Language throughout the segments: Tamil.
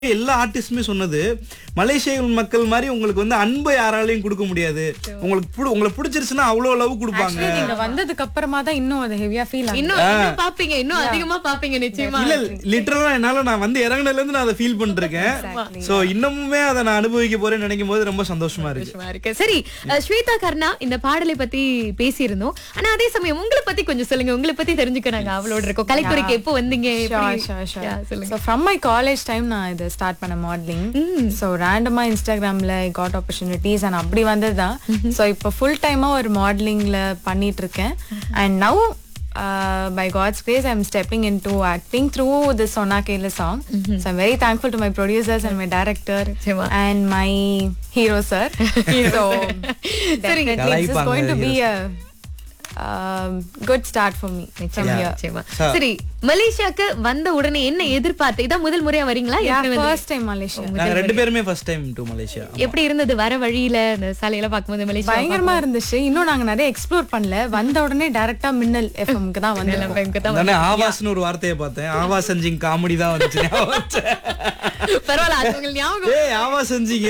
எல்லா ஆர்டிஸ்டுமே சொன்னது மலேசிய மக்கள் மாதிரி உங்களுக்கு வந்து அன்பை யாராலையும் கொடுக்க முடியாது உங்களுக்கு புடி- உங்களை பிடிச்சிருச்சுன்னா அவ்வளவு லவ் கொடுப்பாங்க Actually, நீங்க வந்ததுக்கு அப்புறமா தான் இன்னும் அது ஹெவியா ஃபீல் ஆகும் இன்னும் இன்னும் பாப்பீங்க இன்னும் அதிகமா பாப்பீங்க நிச்சயமா இல்ல லிட்டரலா என்னால நான் வந்து இறங்குனதுல இருந்து நான் அதை ஃபீல் பண்ணிருக்கேன் சோ இன்னமுமே அதை நான் அனுபவிக்க போறேன்னு நினைக்கும் போது ரொம்ப சந்தோஷமா இருக்கு சந்தோஷமா இருக்கு சரி அஹ், ஸ்வேதா கர்ணா இந்த பாடலை பத்தி பேசியிருந்தோம் ஆனா அதே சமயம் உங்களை பத்தி கொஞ்சம் சொல்லுங்க உங்களை பத்தி தெரிஞ்சுக்க நாங்க அவளோட இருக்கோம் கலைத்துறைக்கு எப்போ வந்தீங்க Sure, எப்படி? sure, sure. Yeah, சொல்லுங்க So, from my college time நான் இதை ஸ்டார்ட் பண்ண மாடலிங் ஸோ ரேண்டமா இன்ஸ்டாகிராம்ல காட் ஆப்பர்ச்சுனிட்டிஸ் அண்ட் அப்படி வந்தது தான் ஸோ இப்போ ஃபுல் டைமா ஒரு மாடலிங்ல பண்ணிட்டு இருக்கேன் and now by God's grace I am stepping in to acting through the சொன்னா கேல song so I'm very thankful to my producers and my director நிச்சயமா. And my hero sir so சரி. இட்ஸ் கலாய்ப்பாங்க going to be hero a good start for me from here நிச்சயமா. Sir. சரி மலேசியாக்கு வந்த உடனே என்ன எதிர்பார்த்து இதான் முதல் முறையா வரீங்களா ஏற்கனவே வந்து- ஃபர்ஸ்ட் டைம் மலேசியா நாங்க ரெண்டு பேருமே ஃபர்ஸ்ட் டைம் டு மலேசியா எப்படி இருந்தது வர வழியில இந்த சாலையில பாக்கும்போது மலேசியா பயங்கரமா இருந்துச்சு இன்னும் நாங்க நிறைய எக்ஸ்ப்ளோர் பண்ணல வந்த உடனே டைரக்டா மின்னல் எஃப்எம்க்கு தான் வந்து நமக்கு தான் தானே ஆவாஸ்னு ஒரு வார்த்தையை பார்த்தேன் ஆவா செஞ்சிங் காமெடி தான் வந்துச்சு ஞாபகம் வந்துச்சு. பரவாயில்ல அது உங்களுக்கு ஞாபகம் ஏய் ஆவா செஞ்சீங்க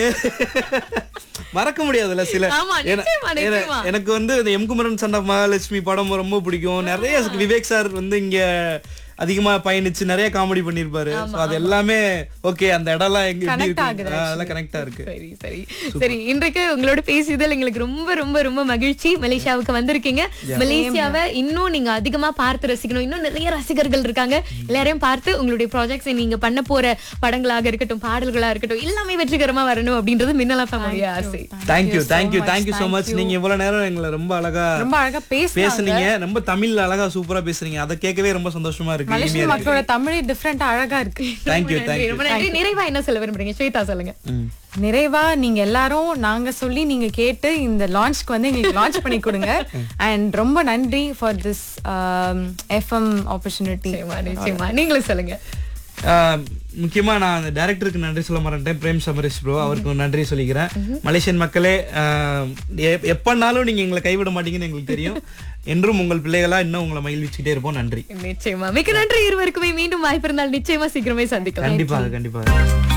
மறக்க முடியாதுல்ல சில ஆமா, என- நிச்சயமா, என- நிச்சயமா. எனக்கு வந்து இந்த M Kumaran son of Mahalakshmi படம் ரொம்ப பிடிக்கும் நிறைய விவேக் சார் வந்து இங்க அதிகமா பயணிச்சு நிறைய காமெடி பண்ணிருப்பாரு So அது எல்லாமே ஓகே அந்த இடம்லாம் எங்க எப்படி Connect இருக்கு? ஆகுது ஆ, அதெல்லாம் கனெக்டா இருக்கு சரி சரி சரி இன்றைக்கு உங்களோட பேசியதில் எங்களுக்கு ரொம்ப ரொம்ப ரொம்ப மகிழ்ச்சி மலேசியாவுக்கு வந்திருக்கீங்க மலேசியாவை இன்னும் நீங்க அதிகமா பார்த்து ரசிக்கணும் இன்னும் நிறைய ரசிகர்கள் இருக்காங்க எல்லாரையும் பார்த்து உங்களுடைய ப்ராஜெக்ட்ஸ் நீங்க பண்ண போற படங்களாக இருக்கட்டும் பாடல்களா இருக்கட்டும் எல்லாமே வெற்றிகரமா வரணும் அப்படின்றது மின்னலா ஃபேமிலிய ஆசை thank you so thank you much. Thank you so Thank much you. நீங்க இவ்வளவு நேரம் எங்களை ரொம்ப அழகா ரொம்ப அழகா பேசுனாங்க பேசுனீங்க ரொம்ப தமிழ்ல அழகா சூப்பரா பேசுறீங்க அதை கேட்கவே ரொம்ப சந்தோஷமா இருக்கு மலேசிய இனிமையா இருக்கு மக்களோட தமிழே டிஃப்ரெண்டா அழகா இருக்கு தேங்க்யூ நன்றி, தேங்க்யூ ரொம்ப நன்றி நிறைவா என்ன சொல்ல விரும்புறீங்க ஸ்வேதா சொல்லுங்க நிறைவா நீங்க எல்லாரும் நாங்க சொல்லி நீங்க கேட்டு இந்த லான்ச்க்கு வந்து எங்களுக்கு லான்ச் பண்ணி கொடுங்க அண்ட் ரொம்ப நன்றி ஃபார் திஸ் எஃப்எம் ஆப்பர்ச்சுனிட்டி நிச்சயமா நிச்சயமா நீங்களும் சொல்லுங்க ஆஹ் முக்கியமா நான் அந்த டைரக்டருக்கு நன்றி சொல்ல மாட்டேன் பிரேம் சமரேஷ் ப்ரோ அவருக்கு நன்றி சொல்லிக்கிறேன் மலேசியன் மக்களே ஆஹ் எ- எப்பனாலும் நீங்க எங்களை கைவிட மாட்டீங்கன்னு எங்களுக்கு தெரியும் என்றும் உங்கள் பிள்ளைகளா இன்னும் உங்களை மகிழ்விச்சுட்டே இருப்போம் நன்றி நிச்சயமா மிக்க நன்றி இருவருக்குமே மீண்டும் வாய்ப்பு இருந்தால் நிச்சயமா சீக்கிரமே சந்திக்கலாம் கண்டிப்பாக கண்டிப்பாக